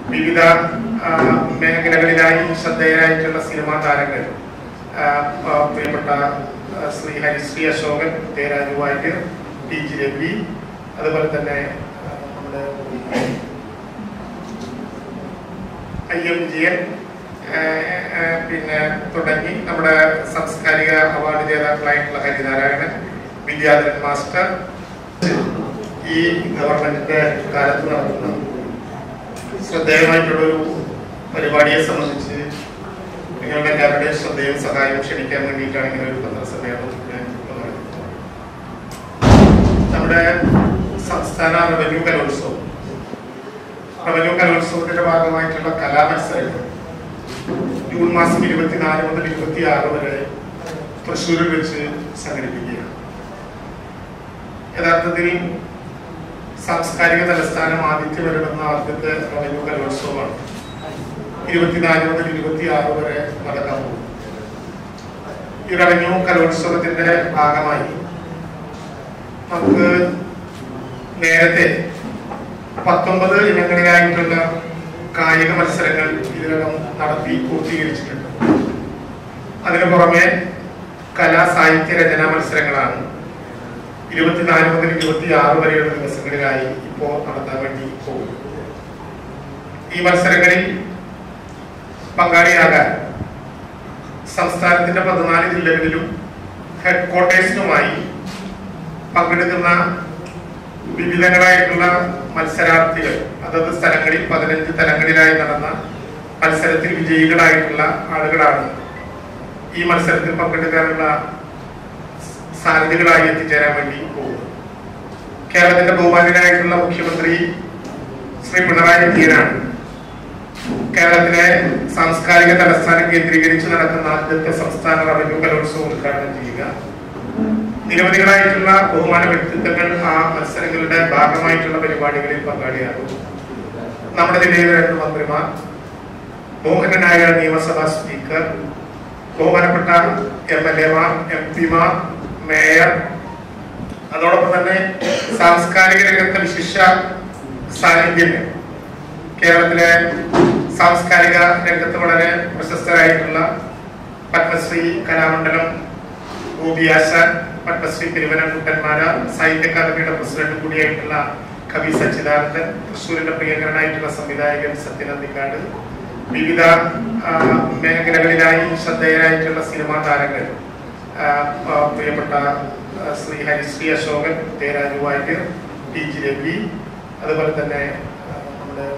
വിവിധ ആ, മേഖലകളിലായി ശ്രദ്ധേയരായിട്ടുള്ള സിനിമാ താരങ്ങൾ ആ, ആ, പ്രിയപ്പെട്ട ആ, ശ്രീ ഹരിശ്രീ അശോകൻ ദേരാജു വാര്യർ ടി ജി രവി അതുപോലെ തന്നെ ആ, നമ്മുടെ ഐ എം വിജയൻ ആ, ആ, പിന്നെ തുടങ്ങി നമ്മുടെ സാംസ്കാരിക അവാർഡ് ജേതാക്കളായിട്ടുള്ള ഹരിനാരായണൻ വിദ്യാധരൻ മാസ്റ്റർ ഈ ഗവൺമെന്റിന്റെ കാലത്ത് നടത്തുന്ന ശ്രദ്ധേയമായിട്ടുള്ളൊരു പരിപാടിയെ സംബന്ധിച്ച് നിങ്ങളുടെ എല്ലാവരുടെയും ശ്രദ്ധയും സഹായവും ക്ഷണിക്കാൻ വേണ്ടിയിട്ടാണ് ഇങ്ങനെ ഒരു പത്രസമ്മേളനം ഞാൻ നടത്തുന്നത്. നമ്മുടെ സംസ്ഥാന റവന്യൂ കലോത്സവം റവന്യൂ കലോത്സവത്തിന്റെ ഭാഗമായിട്ടുള്ള കലാമത്സരങ്ങൾ ജൂൺ മാസം ഇരുപത്തിനാല് മുതൽ ഇരുപത്തി ആറ് വരെ തൃശ്ശൂരിൽ വെച്ച് സംഘടിപ്പിക്കുകയാണ് യഥാർത്ഥത്തിൽ സാംസ്കാരിക തലസ്ഥാനം ആതിഥ്യമരുളുന്ന ആദ്യത്തെ റവന്യൂ കലോത്സവമാണ് ഇരുപത്തിനാല് മുതൽ ഇരുപത്തി ആറ് വരെ നടക്കാൻ പോകും ഈ റവന്യൂ കലോത്സവത്തിന്റെ ഭാഗമായി നമുക്ക് നേരത്തെ പത്തൊമ്പത് ഇനങ്ങളിലായിട്ടുള്ള കായിക മത്സരങ്ങൾ ഇതിനകം നടത്തി പൂർത്തീകരിച്ചിട്ടുണ്ട് അതിനു പുറമെ കലാ സാഹിത്യ രചനാ മത്സരങ്ങളാണ് ഇരുപത്തിനാല് മുതൽ ഇരുപത്തി ആറ് വരെയുള്ള ദിവസങ്ങളിലായി ഇപ്പോ നടത്താൻ വേണ്ടി പോകും ഈ മത്സരങ്ങളിൽ പങ്കാളിയാകാൻ സംസ്ഥാനത്തിന്റെ പതിനാല് ജില്ലകളിലും ഹെഡ് ക്വാർട്ടേഴ്സിലുമായി പങ്കെടുക്കുന്ന വിവിധങ്ങളായിട്ടുള്ള മത്സരാർത്ഥികൾ അതത് സ്ഥലങ്ങളിൽ പതിനഞ്ച് തലങ്ങളിലായി നടന്ന മത്സരത്തിൽ വിജയികളായിട്ടുള്ള ആളുകളാണ് ഈ മത്സരത്തിൽ പങ്കെടുക്കാനുള്ള സാധ്യതകളായി എത്തിച്ചേരാൻ വേണ്ടി പോകുന്നത് കേരളത്തിന്റെ ബഹുമാനായിട്ടുള്ള മുഖ്യമന്ത്രി ശ്രീ പിണറായി വിജയനാണ് കേരളത്തിലെ സാംസ്കാരിക തലസ്ഥാനം കേന്ദ്രീകരിച്ച് നടക്കുന്ന ആദ്യത്തെ സംസ്ഥാന റവന്യൂ കലോത്സവം ഉദ്ഘാടനം ചെയ്യുക നിരവധികളായിട്ടുള്ള ബഹുമാന വ്യക്തിത്വങ്ങൾ ആ മത്സരങ്ങളുടെ ഭാഗമായിട്ടുള്ള പരിപാടികളിൽ പങ്കാളിയാകും നമ്മുടെ ജില്ലയിലെ രണ്ട് മന്ത്രിമാർ ബഹുമാനായ നിയമസഭാ സ്പീക്കർ ബഹുമാനപ്പെട്ട എം എൽ എമാർ എം പിമാർ മേയർ അതോടൊപ്പം തന്നെ സാംസ്കാരിക രംഗത്തെ വിശിഷ്ട സാന്നിധ്യങ്ങൾ കേരളത്തിലെ സാംസ്കാരിക രംഗത്ത് വളരെ പ്രശസ്തരായിട്ടുള്ള പത്മശ്രീ കലാമണ്ഡലം ഗോപിയാശാൻ പത്മശ്രീ തിരുവനന്തപുരന്മാര സാഹിത്യ അക്കാദമിയുടെ പ്രസിഡന്റ് കൂടിയായിട്ടുള്ള കവി സച്ചിദാനന്ദൻ തൃശ്ശൂരിന്റെ പ്രിയങ്കരനായിട്ടുള്ള സംവിധായകൻ സത്യനന്ദിക്കാട് വിവിധ ആ, മേഖലകളിലായി ശ്രദ്ധേയരായിട്ടുള്ള സിനിമാ താരങ്ങൾ ആ, ആ, പ്രിയപ്പെട്ട ആ, ശ്രീ ഹരിശ്രീ അശോകൻ ദേരാജു വാര്യർ ടി ജി രവി അതുപോലെ തന്നെ ആ, നമ്മുടെ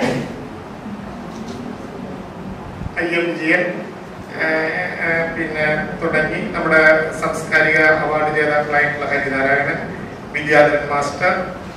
ഐ എം വിജയൻ ആ, ആ, പിന്നെ തുടങ്ങി നമ്മുടെ സാംസ്കാരിക അവാർഡ് ജേതാക്കളായിട്ടുള്ള ഹരിനാരായണൻ വിദ്യാധരൻ മാസ്റ്റർ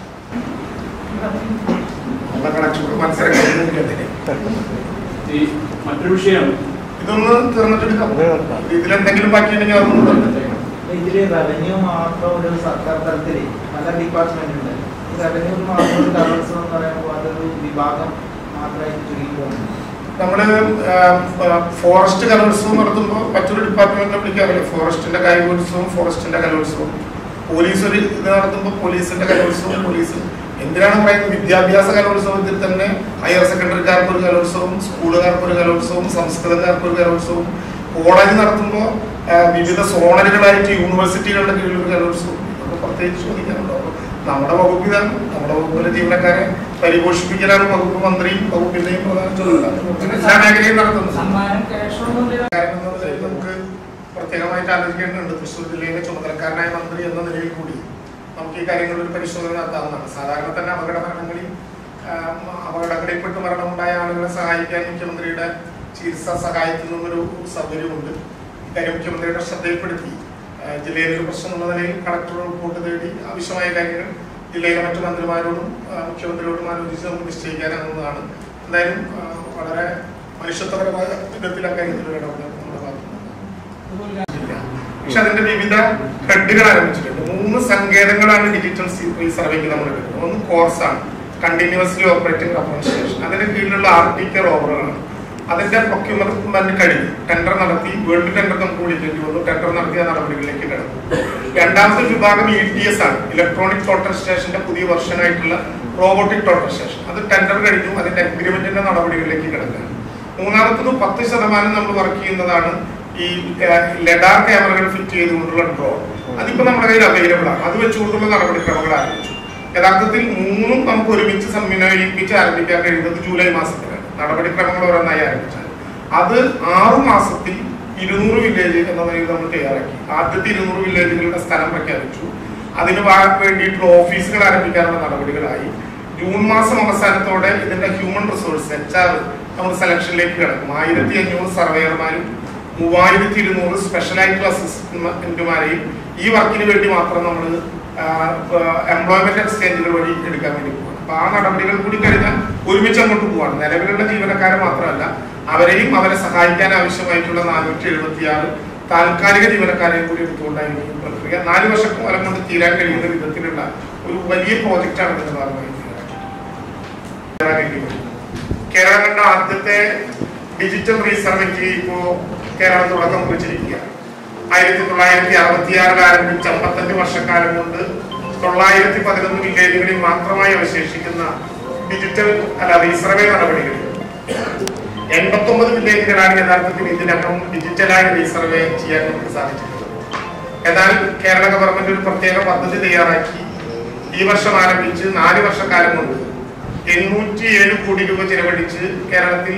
ഉള്ള കണക്കൂർ മത്സരങ്ങളിൽ ഈ മറ്റൊരു വിഷയം ഇതൊന്ന് തീർന്നിട്ടെടുക്കാം ഇതിലെന്തെങ്കിലും ബാക്കിയുണ്ടെങ്കിൽ അതൊന്നും തീർന്നിട്ടേ ഇതില് റവന്യൂ മാത്രം ഒരു സർക്കാർ തലത്തില് പല ഡിപ്പാർട്ട്മെന്റ് ഉണ്ട് റവന്യൂ മാത്രം ഒരു കലോത്സവം എന്ന് പറയുമ്പോൾ അതൊരു വിഭാഗം മാത്രമായിട്ട് ചുരുങ്ങി പോകുന്നു നമ്മള് ഫോറസ്റ്റ് കലോത്സവം നടത്തുമ്പോൾ മറ്റൊരു ഡിപ്പാർട്ട്മെന്റിനെ വിളിക്കാറില്ല ഫോറസ്റ്റിന്റെ കായികോത്സവം ഫോറസ്റ്റിന്റെ കലോത്സവം പോലീസ് ഒരു ഇത് നടത്തുമ്പോൾ പോലീസിന്റെ കലോത്സവം പോലീസ് എന്തിനാണ് പറയുന്നത് വിദ്യാഭ്യാസ കലോത്സവത്തിൽ തന്നെ ഹയർ സെക്കൻഡറിക്കാർക്ക് ഒരു കലോത്സവം സ്കൂളുകാർക്ക് ഒരു കലോത്സവം സംസ്കൃതക്കാർക്ക് ഒരു കലോത്സവം കോളേജ് നടത്തുമ്പോൾ വിവിധ സോണലുകളായിട്ട് യൂണിവേഴ്സിറ്റികളുടെ കീഴിൽ ഒരു കലോത്സവം ഇതൊക്കെ പ്രത്യേകിച്ച് ചോദിക്കാനുണ്ടോ നമ്മുടെ വകുപ്പ് ഇതാണ് നമ്മുടെ വകുപ്പിലെ ജീവനക്കാരെ പരിപോഷിപ്പിക്കലാണ് വകുപ്പ് മന്ത്രിയും വകുപ്പിന്റെയും പ്രധാന ചുമതല എല്ലാ മേഖലയും നടത്തുന്നത് സമ്മാനം ക്യാഷ് ഒന്നും കാര്യം എന്ന നിലയിൽ നമുക്ക് പ്രത്യേകമായിട്ട് ആലോചിക്കേണ്ടതുണ്ട് തൃശ്ശൂർ ജില്ലയിലെ ചുമതലക്കാരനായ മന്ത്രി എന്ന നിലയിൽ കൂടി നമുക്ക് ഈ കാര്യങ്ങളിൽ ഒരു പരിശോധന നടത്താവുന്നതാണ് സാധാരണ തന്നെ അപകട മരണങ്ങളിൽ ആം, അപകടങ്ങളിൽപ്പെട്ട് മരണമുണ്ടായ ആളുകളെ സഹായിക്കാൻ മുഖ്യമന്ത്രിയുടെ ചികിത്സാ സഹായത്തിൽ നിന്നൊരു സൗകര്യമുണ്ട് ഇക്കാര്യം മുഖ്യമന്ത്രിയുടെ ശ്രദ്ധയിൽപ്പെടുത്തി ആ, ജില്ലയിലെ ഒരു പ്രശ്നം എന്ന നിലയിൽ കളക്ടർ റിപ്പോർട്ട് തേടി ആവശ്യമായ കാര്യങ്ങൾ ജില്ലയിലെ മറ്റു മന്ത്രിമാരോടും ആ, മുഖ്യമന്ത്രിയോടും ആലോചിച്ച് നമുക്ക് നിശ്ചയിക്കാനാകുന്നതാണ് എന്തായാലും ആ, വളരെ മനുഷ്യത്വപരമായ വിധത്തിൽ അക്കാര്യത്തിൽ ഒരു ഇടപെടൽ നമ്മുടെ ഭാഗത്തുനിന്ന് ഇല്ല. പക്ഷെ അതിന്റെ വിവിധ ഹെഡുകൾ ആരംഭിച്ചിട്ടുണ്ട് മൂന്ന് സങ്കേതങ്ങളാണ് ഡിജിറ്റൽ ഈ സർവേക്ക് നമ്മൾ എടുക്കുന്നത് ഒന്ന് കോഴ്സാണ് കണ്ടിന്യൂസ്ലി ഓപ്പറേറ്റിംഗ് റഫറൻസ് സ്റ്റേഷൻ അതിന്റെ കീഴിലുള്ള ആർ ടി കെ റോവറുകളാണ് അതിന്റെ പ്രൊക്യൂർമെന്റ് കഴിഞ്ഞു ടെൻഡർ നടത്തി വേൾഡ് ടെൻഡർ നമുക്ക് വിളിക്കേണ്ടി വന്നു ടെൻഡർ നടത്തിയ നടപടികളിലേക്ക് കിടന്നു രണ്ടാമത്തെ വിഭാഗം ഇ ടി എസ് ആണ് ഇലക്ട്രോണിക് ടോട്ടൽ സ്റ്റേഷന്റെ പുതിയ വെർഷനായിട്ടുള്ള റോബോട്ടിക് ടോട്ടൽ സ്റ്റേഷൻ അത് ടെൻഡർ കഴിഞ്ഞു അതിന്റെ അഗ്രിമെന്റിന്റെ നടപടികളിലേക്ക് കിടക്കുകയാണ് മൂന്നാമത്തത് പത്ത് ശതമാനം നമ്മൾ വർക്ക് ചെയ്യുന്നതാണ് ഈ ലെഡാർ ക്യാമറകൾ ഫിറ്റ് ചെയ്തുകൊണ്ടുള്ള ഡ്രോൺ അതിപ്പോ നമ്മുടെ കയ്യിൽ അവൈലബിൾ ആണ് അത് വെച്ചുകൊണ്ടുള്ള നടപടിക്രമങ്ങൾ ആരംഭിച്ചു യഥാർത്ഥത്തിൽ മൂന്നും നമുക്ക് ഒരുമിച്ച് സമന്വയിപ്പിച്ച് ആരംഭിക്കാൻ കഴിയുന്നത് ജൂലൈ മാസത്തിലാണ് നടപടിക്രമങ്ങൾ ഓരോന്നായി ആരംഭിച്ചാൽ അത് ആറു മാസത്തിൽ ഇരുന്നൂറ് വില്ലേജ് എന്ന നിലയിൽ നമ്മൾ തയ്യാറാക്കി ആദ്യത്തെ ഇരുന്നൂറ് വില്ലേജുകളുടെ സ്ഥലം പ്രഖ്യാപിച്ചു അതിന് വാ- വേണ്ടിയിട്ടുള്ള ഓഫീസുകൾ ആരംഭിക്കാനുള്ള നടപടികളായി ജൂൺ മാസം അവസാനത്തോടെ ഇതിന്റെ ഹ്യൂമൻ റിസോഴ്സ് എച്ച് ആർ നമ്മൾ സെലക്ഷനിലേക്ക് കിടക്കും ആയിരത്തി അഞ്ഞൂറ് സർവേയർമാരും മൂവായിരത്തി ഇരുന്നൂറ് സ്പെഷ്യലായിട്ടുള്ള അസിസ്റ്റന്റുമാരെയും ഈ വർക്കിന് വേണ്ടി മാത്രം നമ്മൾ എംപ്ലോയ്മെന്റ് എക്സ്ചേഞ്ചുകൾ വഴി എടുക്കാൻ വേണ്ടി പോകും അപ്പൊ ആ നടപടികൾ കൂടി കഴിഞ്ഞാൽ ഒരുമിച്ച് അങ്ങോട്ട് പോവാണ് നിലവിലുള്ള ജീവനക്കാരെ മാത്രമല്ല അവരെയും അവരെ സഹായിക്കാൻ ആവശ്യമായിട്ടുള്ള നാനൂറ്റി എഴുപത്തി ആറ് താൽക്കാലിക ജീവനക്കാരെയും കൂടി എടുത്തുകൊണ്ടായിരിക്കും ഈ പ്രക്രിയ നാല് വർഷക്കാലം കൊണ്ട് തീരാൻ കഴിയുന്ന വിധത്തിലുള്ള ഒരു വലിയ പ്രോജക്റ്റാണ് ഇതിന്റെ ഭാഗമായി തയ്യാറാക്കിയിട്ടുള്ളത്. കേരളം കണ്ട ആദ്യത്തെ ഡിജിറ്റൽ റീസർവേക്ക് ഇപ്പോ കേരളം തുടക്കം കുറിച്ചിരിക്കുകയാണ് ആയിരത്തി തൊള്ളായിരത്തി അറുപത്തിയാറിൽ ആരംഭിച്ച അമ്പത്തഞ്ച് വർഷക്കാലം കൊണ്ട് തൊള്ളായിരത്തി പതിനൊന്ന് വില്ലേജുകളിൽ മാത്രമായി അവശേഷിക്കുന്ന ഡിജിറ്റൽ അല്ല റീസർവേ നടപടികൾ എൺപത്തൊമ്പത് വില്ലേജുകളാണ് യഥാർത്ഥത്തിൽ ഇതിനകം ഡിജിറ്റലായി റീസർവേ ചെയ്യാൻ നമുക്ക് സാധിച്ചിട്ടുള്ളത് എന്നാൽ കേരള ഗവൺമെന്റ് ഒരു പ്രത്യേക പദ്ധതി തയ്യാറാക്കി ഈ വർഷം ആരംഭിച്ച് നാല് വർഷക്കാലം കൊണ്ട് എണ്ണൂറ്റി ഏഴ് കോടി രൂപ ചെലവഴിച്ച് കേരളത്തിൽ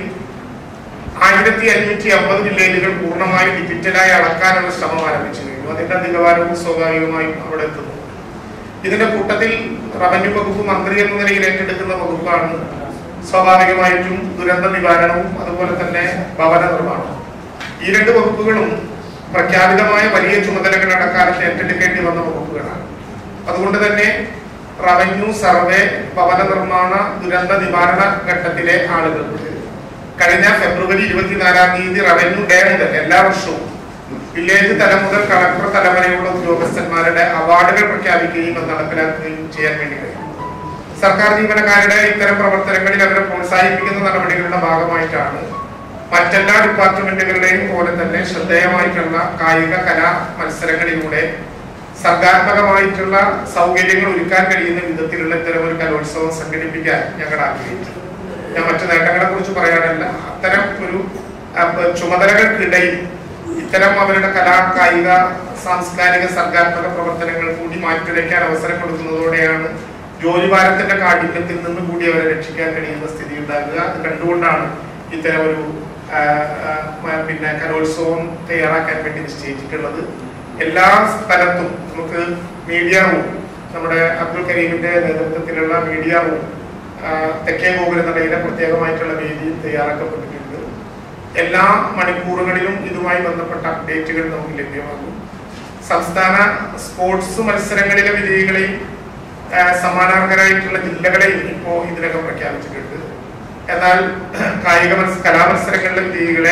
ആയിരത്തി അഞ്ഞൂറ്റി അമ്പത് വില്ലേജുകൾ പൂർണ്ണമായി ഡിജിറ്റലായി അളക്കാനുള്ള ശ്രമം ആരംഭിച്ചു കഴിഞ്ഞു അതിന്റെ അധികഭാരവും സ്വാഭാവികമായും അവിടെ എത്തുന്നു ഇതിന്റെ കൂട്ടത്തിൽ റവന്യൂ വകുപ്പ് മന്ത്രി എന്ന നിലയിൽ ഏറ്റെടുക്കുന്ന വകുപ്പാണ് സ്വാഭാവികമായിട്ടും ദുരന്ത നിവാരണവും അതുപോലെ തന്നെ ഭവന നിർമ്മാണവും ഈ രണ്ട് വകുപ്പുകളും പ്രഖ്യാപിതമായ വലിയ ചുമതലകൾ അടക്കാലത്ത് ഏറ്റെടുക്കേണ്ടി വന്ന വകുപ്പുകളാണ് അതുകൊണ്ട് തന്നെ റവന്യൂ സർവേ ഭവന നിർമ്മാണ ദുരന്ത നിവാരണ ഘട്ടത്തിലെ ആളുകൾക്ക് കഴിഞ്ഞ ഫെബ്രുവരി ഇരുപത്തിനാലാം തീയതി റവന്യൂ ഡേ മുതൽ എല്ലാ വർഷവും വില്ലേജ് തലം മുതൽ കളക്ടർ തലം വരെയുള്ള ഉദ്യോഗസ്ഥന്മാരുടെ അവാർഡുകൾ പ്രഖ്യാപിക്കുകയും അത് നടപ്പിലാക്കുകയും ചെയ്യാൻ വേണ്ടി കഴിയും സർക്കാർ ജീവനക്കാരുടെ ഇത്തരം പ്രവർത്തനങ്ങളിൽ അവരെ പ്രോത്സാഹിപ്പിക്കുന്ന നടപടികളുടെ ഭാഗമായിട്ടാണ് മറ്റെല്ലാ ഡിപ്പാർട്ട്മെന്റുകളുടെയും പോലെ തന്നെ ശ്രദ്ധേയമായിട്ടുള്ള കായിക കലാ മത്സരങ്ങളിലൂടെ സർഗാത്മകമായിട്ടുള്ള സൗകര്യങ്ങൾ ഒരുക്കാൻ കഴിയുന്ന വിധത്തിലുള്ള ഇത്തരം ഒരു കലോത്സവം സംഘടിപ്പിക്കാൻ ഞങ്ങൾ ആഗ്രഹിച്ചു ഞാൻ മറ്റു നേട്ടങ്ങളെ കുറിച്ച് പറയാനല്ല അത്തരം ഒരു അഹ്, ചുമതലകൾക്കിടയിൽ ഇത്തരം അവരുടെ കലാ കായിക സാംസ്കാരിക സർഗാത്മക പ്രവർത്തനങ്ങൾ കൂടി മാറ്റിവെക്കാൻ അവസരം കൊടുക്കുന്നതോടെയാണ് ജോലിഭാരത്തിന്റെ കാഠിന്യത്തിൽ നിന്ന് കൂടി അവരെ രക്ഷിക്കാൻ കഴിയുന്ന സ്ഥിതി ഉണ്ടാകുക അത് കണ്ടുകൊണ്ടാണ് ഇത്തരം ഒരു ആ, ആ, മ- പിന്നെ കലോത്സവം തയ്യാറാക്കാൻ വേണ്ടി നിശ്ചയിച്ചിട്ടുള്ളത് എല്ലാ സ്ഥലത്തും നമുക്ക് മീഡിയ റൂം നമ്മുടെ അബ്ദുൽ കരീമിന്റെ നേതൃത്വത്തിലുള്ള മീഡിയ റൂം ആ, തെക്കേ ഗോകുലനടയിലെ പ്രത്യേകമായിട്ടുള്ള വേദിയിൽ തയ്യാറാക്കപ്പെട്ടിട്ടുണ്ട് എല്ലാ മണിക്കൂറുകളിലും ഇതുമായി ബന്ധപ്പെട്ട അപ്ഡേറ്റുകൾ നമുക്ക് ലഭ്യമാകും സംസ്ഥാന സ്പോർട്സ് മത്സരങ്ങളിലെ വിജയികളെയും ആ, സമ്മാനാർഹരായിട്ടുള്ള ജില്ലകളെയും ഇപ്പോ ഇതിനകം പ്രഖ്യാപിച്ചിട്ടുണ്ട് എന്നാൽ കായിക മത്സ കലാമത്സരങ്ങളിലെ വിജയികളെ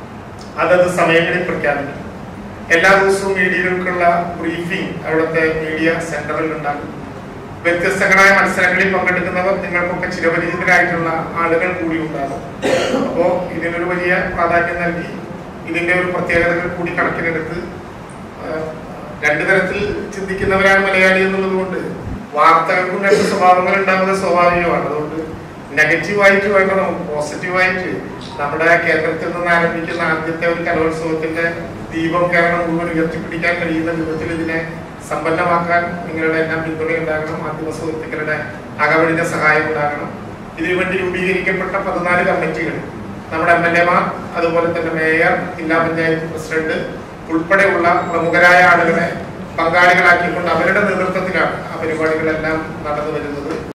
അതത് സമയങ്ങളിൽ പ്രഖ്യാപിക്കും എല്ലാ ദിവസവും മീഡിയകൾക്കുള്ള ബ്രീഫിംഗ് അവിടുത്തെ മീഡിയ സെന്ററിൽ ഉണ്ടാകും വ്യത്യസ്തങ്ങളായ മത്സരങ്ങളിൽ പങ്കെടുക്കുന്നവർ നിങ്ങൾക്കൊക്കെ ചിരപരിചിതരായിട്ടുള്ള ആളുകൾ കൂടി ഉണ്ടാകും അപ്പോ ഇതിനൊരു വലിയ പ്രാധാന്യം നൽകി ഇതിന്റെ ഒരു പ്രത്യേകതകൾ കൂടി കണക്കിലെടുത്ത് ആ, രണ്ടു തരത്തിൽ ചിന്തിക്കുന്നവരാണ് മലയാളി എന്നുള്ളത് കൊണ്ട് വാർത്തകൾക്കും രണ്ട് സ്വഭാവങ്ങൾ ഉണ്ടാകുന്നത് സ്വാഭാവികമാണ് അതുകൊണ്ട് നെഗറ്റീവായിട്ട് വേണ്ട നമുക്ക് പോസിറ്റീവായിട്ട് നമ്മുടെ കേന്ദ്രത്തിൽ നിന്ന് ആരംഭിക്കുന്ന ആദ്യത്തെ ഒരു കലോത്സവത്തിന്റെ ദീപം കേരളം മുഴുവൻ ഉയർത്തിപ്പിടിക്കാൻ കഴിയുന്ന വിധത്തിൽ ഇതിനെ സമ്പന്നമാക്കാൻ നിങ്ങളുടെ എല്ലാം പിന്തുണ ഉണ്ടാകണം മാധ്യമ സുഹൃത്തുക്കളുടെ അകവഴിഞ്ഞ സഹായം ഉണ്ടാകണം ഇതിനു വേണ്ടി രൂപീകരിക്കപ്പെട്ട പതിനാല് കമ്മിറ്റികൾ നമ്മുടെ എം എൽ എമാർ അതുപോലെ തന്നെ മേയർ ജില്ലാ പഞ്ചായത്ത് പ്രസിഡന്റ് ഉൾപ്പെടെയുള്ള പ്രമുഖരായ ആളുകളെ പങ്കാളികളാക്കിക്കൊണ്ട് അവരുടെ നേതൃത്വത്തിലാണ് ആ പരിപാടികളെല്ലാം നടന്നു വരുന്നത്